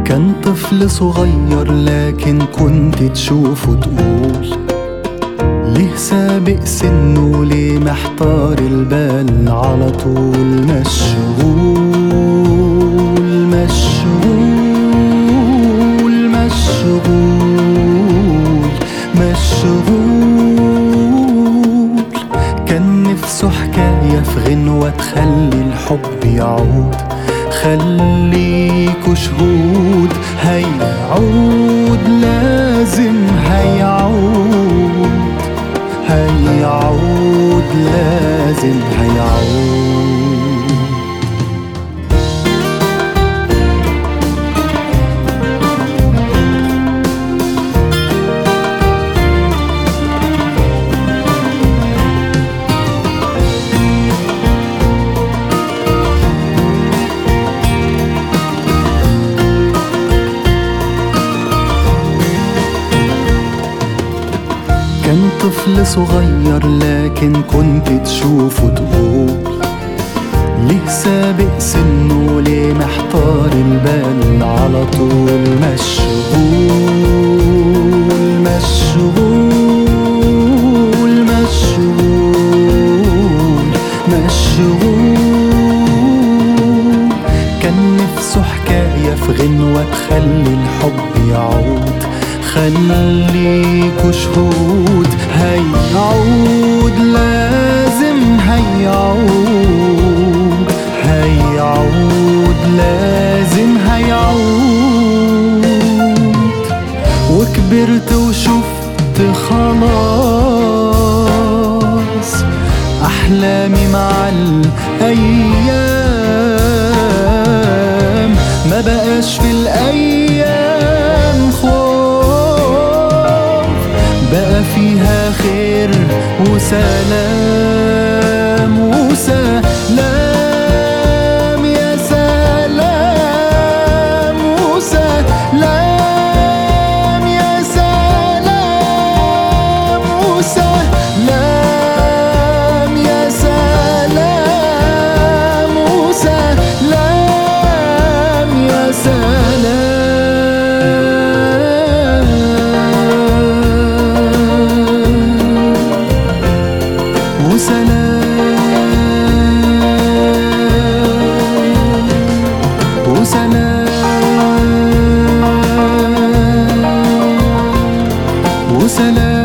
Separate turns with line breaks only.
كان طفل صغير لكن كنت تشوفه تقول ليه سابق سنه ليه محتار البال على طول مشغول مشغول مشغول مشغول كان نفسه حكاية في غنوة تخلي الحب يعود خليكوا شهود هيعود لازم هيعود هيعود لازم هيعود كان طفل صغير لكن كنت تشوفه تقول ليه سابق سنه ليه محتار البال على طول مشغول مشغول مشغول مشغول كان نفسه حكاية في غنوة تخلي الحب يعود خليكوا شهود هيعود لازم هيعود هيعود لازم هيعود وكبرت وشفت خلاص أحلامي مع الأيام ما بقاش في الأيام خوف بقى فيها خير وسلام وسلام يا سلام وسلام يا سلام وسلام يا سلام وسلام يا سلام وسلام وسلام وسلام